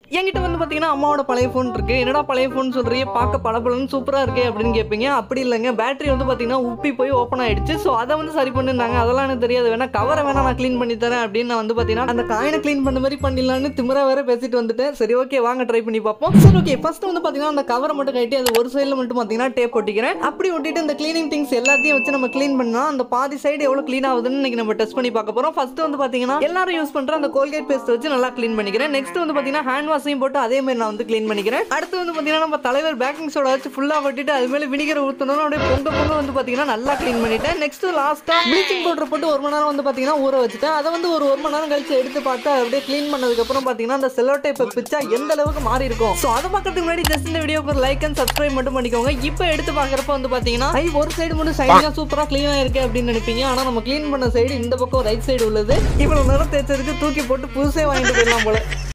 என்கிட்ட வந்து பார்த்தீங்கன்னா அம்மாவோட பழைய ஃபோன் இருக்கு என்னடா பழைய ஃபோன் சொல்றீங்க பார்க்க பளபளன்னு சூப்பராக இருக்கே அப்படின்னு கேட்பீங்க அப்படி இல்லைங்க பேட்டரி வந்து பார்த்தீங்கன்னா உப்பி போய் ஓப்பன் ஆயிடுச்சு ஸோ அதை வந்து சரி பண்ணிருந்தாங்க அதெல்லாம் எனக்கு தெரியாது வேணா கவரை வேணா நான் க்ளீன் பண்ணி தரேன் அப்படின்னு நான் வந்து பார்த்தீங்கன்னா அந்த காயினை க்ளீன் பண்ண மாதிரி பண்ணிடலான்னு திமிரா வேற பேசிட்டு வந்துட்டேன் சரி ஓகே வாங்க ட்ரை பண்ணி பார்ப்போம் சரி ஓகே ஃபர்ஸ்ட் வந்து பார்த்தீங்கன்னா அந்த கவரை மட்டும் கட்டி அது ஒரு சைடில் மட்டும் பார்த்தீங்கன்னா டேப் ஒட்டிக்கிறேன் அப்படி ஒட்டிட்டு இந்த க்ளீனிங் திங்ஸ் எல்லாத்தையும் வச்சு நம்ம க்ளீன் பண்ணா அந்த பாதி சைடு எவ்வளோ க்ளீன் ஆகுதுன்னு இன்னைக்கு நம்ம டெஸ்ட் பண்ணி பார்க்க போறோம் ஃபர்ஸ்ட் வந்து பார்த்தீங்கன்னா எல்லாரும் யூஸ் பண்ற அந்த கோல்கேட் பேஸ்ட் வச்சு நல்லா க்ளீன் பண்ணிக்கிறேன் நெக்ஸ்ட் வந்து பார்த்தீங்கன்னா ஹேண்ட் வாஷையும் போட்டு அதே மாதிரி நான் வந்து க்ளீன் பண்ணிக்கிறேன் அடுத்து வந்து பார்த்தீங்கன்னா நம்ம தலைவர் பேக்கிங் சோடா வச்சு ஃபுல்லாக கொட்டிட்டு அது மேலே வினிகர் ஊற்றணும் அப்படியே பொங்க பொங்க வந்து பார்த்தீங்கன்னா நல்லா க்ளீன் பண்ணிட்டேன் நெக்ஸ்ட் லாஸ்ட்டாக ப்ளீச்சிங் பவுடர் போட்டு ஒரு மணி நேரம் வந்து பார்த்தீங்கன்னா ஊற வச்சுட்டேன் அதை வந்து ஒரு ஒரு மணி நேரம் கழிச்சு எடுத்து பார்த்தா அப்படியே க்ளீன் பண்ணதுக்கப்புறம் பார்த்தீங்கன்னா அந்த செல்லோ டைப் பிச்சா எந்த அளவுக்கு மாறி இருக்கும் ஸோ அதை பார்க்கறதுக்கு முன்னாடி ஜஸ்ட் இந்த வீடியோக்கு ஒரு லைக் அண்ட் சப்ஸ்கிரைப் மட்டும் பண்ணிக்கோங்க இப்போ எடுத்து பார்க்குறப்ப வந்து பார்த்தீங்கன்னா ஐ ஒரு சைடு மட்டும் சைடாக சூப்பராக க்ளீனாக இருக்கு அப்படின்னு நினைப்பீங்க ஆனால் நம்ம க்ளீன் பண்ண சைடு இந்த பக்கம் ரைட் சைடு உள்ளது இவ்வளோ நேரம் தேய்ச்சதுக்கு தூக்கி போட்டு புதுசே வாங்கிட்டு போயிடலாம் போல